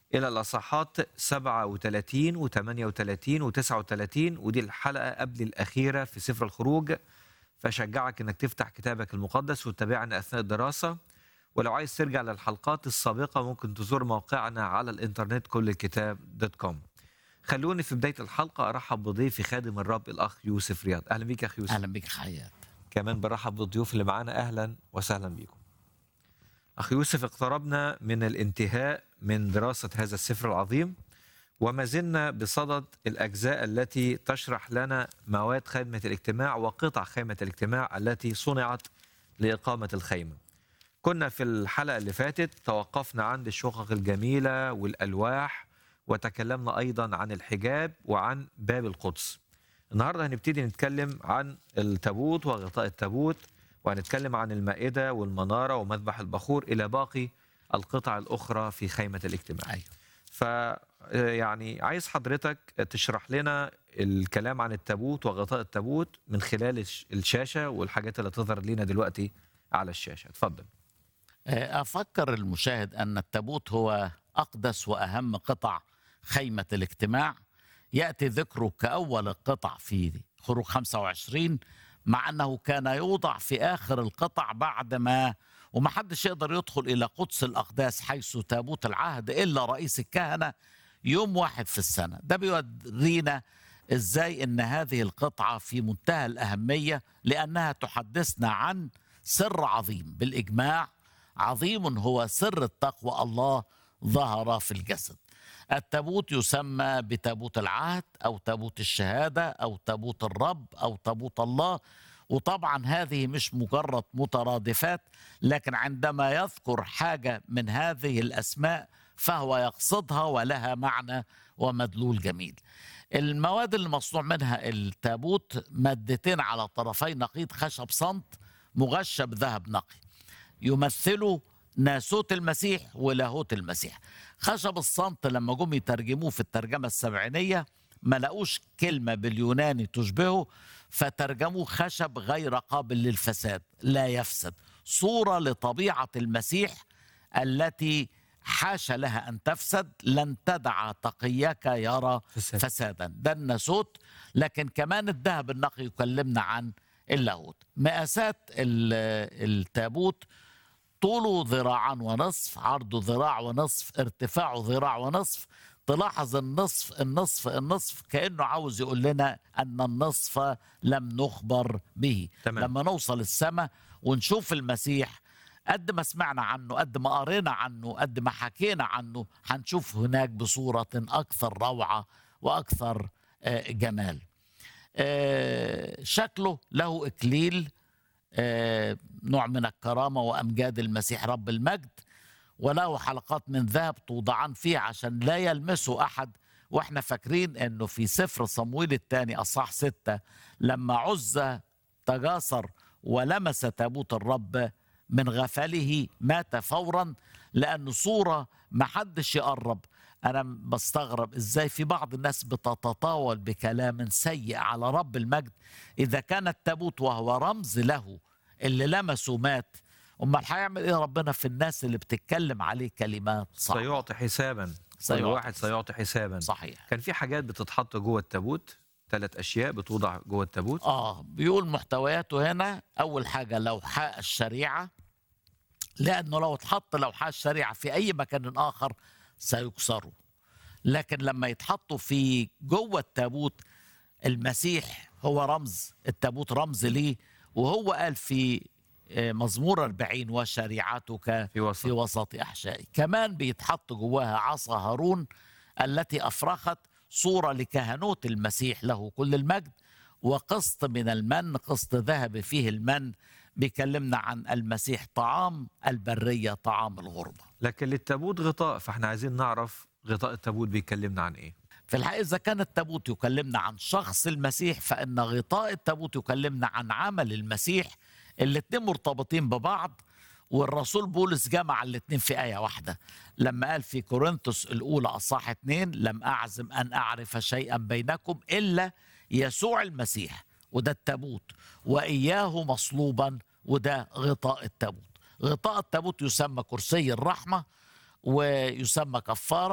إلى الأصحاحات 37 و38 و39 ودي الحلقة قبل الأخيرة في سفر الخروج فشجعك إنك تفتح كتابك المقدس وتتابعنا أثناء الدراسة ولو عايز ترجع للحلقات السابقة ممكن تزور موقعنا على الإنترنت كل الكتاب دوت كوم خلوني في بداية الحلقة أرحب بضيفي خادم الرب الأخ يوسف رياض أهلا بيك يا أخ يوسف اهلا بك حياة كمان برحب بالضيوف اللي معانا اهلا وسهلا بكم. اخ يوسف اقتربنا من الانتهاء من دراسه هذا السفر العظيم وما زلنا بصدد الاجزاء التي تشرح لنا مواد خيمه الاجتماع وقطع خيمه الاجتماع التي صنعت لاقامه الخيمه. كنا في الحلقه اللي فاتت توقفنا عند الشقق الجميله والالواح وتكلمنا ايضا عن الحجاب وعن باب القدس. النهارده هنبتدي نتكلم عن التابوت وغطاء التابوت وهنتكلم عن المائده والمناره ومذبح البخور الى باقي القطع الاخرى في خيمه الاجتماع. ايوه ف يعني عايز حضرتك تشرح لنا الكلام عن التابوت وغطاء التابوت من خلال الش- الشاشه والحاجات اللي تظهر لنا دلوقتي على الشاشه. اتفضل. آه، افكر المشاهد ان التابوت هو اقدس واهم قطع خيمه الاجتماع ياتي ذكره كاول القطع في خروج 25 مع انه كان يوضع في اخر القطع بعد ما ومحدش يقدر يدخل الى قدس الاقداس حيث تابوت العهد الا رئيس الكهنه يوم واحد في السنه ده بيورينا ازاي ان هذه القطعه في منتهى الاهميه لانها تحدثنا عن سر عظيم بالاجماع عظيم هو سر التقوى الله ظهر في الجسد التابوت يسمى بتابوت العهد او تابوت الشهاده او تابوت الرب او تابوت الله وطبعا هذه مش مجرد مترادفات لكن عندما يذكر حاجه من هذه الاسماء فهو يقصدها ولها معنى ومدلول جميل المواد اللي مصنوع منها التابوت مادتين على طرفي نقيض خشب صمت مغشى بذهب نقي يمثلوا ناسوت المسيح ولاهوت المسيح خشب الصمت لما جم يترجموه في الترجمة السبعينية ما لقوش كلمة باليوناني تشبهه فترجموه خشب غير قابل للفساد لا يفسد صورة لطبيعة المسيح التي حاشا لها أن تفسد لن تدع تقيك يرى فساد. فسادا ده الناسوت لكن كمان الذهب النقي يكلمنا عن اللاهوت مقاسات ال- التابوت طوله ذراعا ونصف عرضه ذراع ونصف ارتفاعه ذراع ونصف تلاحظ النصف النصف النصف كأنه عاوز يقول لنا أن النصف لم نخبر به تمام. لما نوصل السماء ونشوف المسيح قد ما سمعنا عنه قد ما قرينا عنه قد ما حكينا عنه هنشوف هناك بصورة أكثر روعة وأكثر آه، جمال آه، شكله له إكليل آه، نوع من الكرامة وأمجاد المسيح رب المجد وله حلقات من ذهب توضعان فيه عشان لا يلمسه أحد واحنا فاكرين انه في سفر صمويل الثاني اصحاح ستة لما عزة تجاسر ولمس تابوت الرب من غفله مات فورا لأنه صورة ما حدش يقرب أنا بستغرب إزاي في بعض الناس بتتطاول بكلام سيء على رب المجد إذا كان التابوت وهو رمز له اللي لمسه مات امال هيعمل ايه ربنا في الناس اللي بتتكلم عليه كلمات صعبه سيعطي حسابا. كل سيعطي. واحد سيعطي حسابا. صحيح كان في حاجات بتتحط جوه التابوت ثلاث اشياء بتوضع جوه التابوت. اه بيقول محتوياته هنا اول حاجه لوحاء الشريعه لانه لو اتحط لوحاء الشريعه في اي مكان اخر سيكسروا لكن لما يتحطوا في جوه التابوت المسيح هو رمز التابوت رمز ليه وهو قال في آه، مزمور 40 وشريعتك في وسط. في وسط احشائي كمان بيتحط جواها عصا هارون التي افرخت صوره لكهنوت المسيح له كل المجد وقسط من المن قسط ذهب فيه المن بيكلمنا عن المسيح طعام البريه طعام الغربه لكن للتابوت غطاء فاحنا عايزين نعرف غطاء التابوت بيكلمنا عن ايه؟ في الحقيقة إذا كان التابوت يكلمنا عن شخص المسيح فإن غطاء التابوت يكلمنا عن عمل المسيح الاتنين مرتبطين ببعض والرسول بولس جمع الاتنين في آية واحدة لما قال في كورنثوس الأولى أصحاح اتنين لم أعزم أن أعرف شيئا بينكم إلا يسوع المسيح وده التابوت وإياه مصلوبا وده غطاء التابوت غطاء التابوت يسمى كرسي الرحمة ويسمى كفارة